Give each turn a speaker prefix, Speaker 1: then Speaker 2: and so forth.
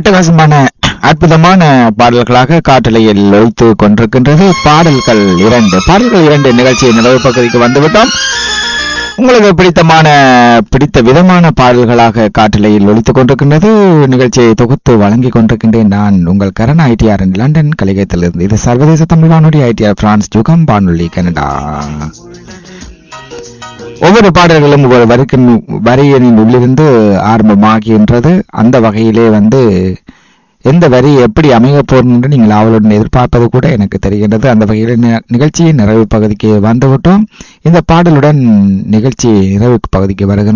Speaker 1: அட்டகாசமான அற்புதமான பாடல்களாக காட்டலையில் ஒழித்து கொண்டிருக்கின்றது பாடல்கள் இரண்டு பாடல்கள் இரண்டு நிகழ்ச்சியை நிலவு பகுதிக்கு வந்துவிட்டோம் உங்களுக்கு பிடித்தமான பிடித்த விதமான பாடல்களாக காட்டலையில் ஒழித்துக் கொண்டிருக்கின்றது நிகழ்ச்சியை தொகுத்து வழங்கிக் கொண்டிருக்கின்றேன் நான் உங்கள் கரண் ஐடிஆர் லண்டன் கலிகத்திலிருந்து இது சர்வதேச தமிழ் வானொலி ஐடிஆர் பிரான்ஸ் ஜுகம் வானொலி கனடா ஒவ்வொரு பாடல்களும் ஒவ்வொரு வரிக்கின் வரியினின் உள்ளிருந்து ஆரம்பமாகின்றது அந்த வகையிலே வந்து எந்த வரி எப்படி அமைய போகும் என்று நீங்கள் அவளுடன் எதிர்பார்ப்பது கூட எனக்கு தெரிகின்றது அந்த வகையில் நி- நிகழ்ச்சியின் நிறைவு பகுதிக்கு வந்துவிட்டோம் இந்த பாடலுடன் நிகழ்ச்சி நிறைவு பகுதிக்கு வருகின்ற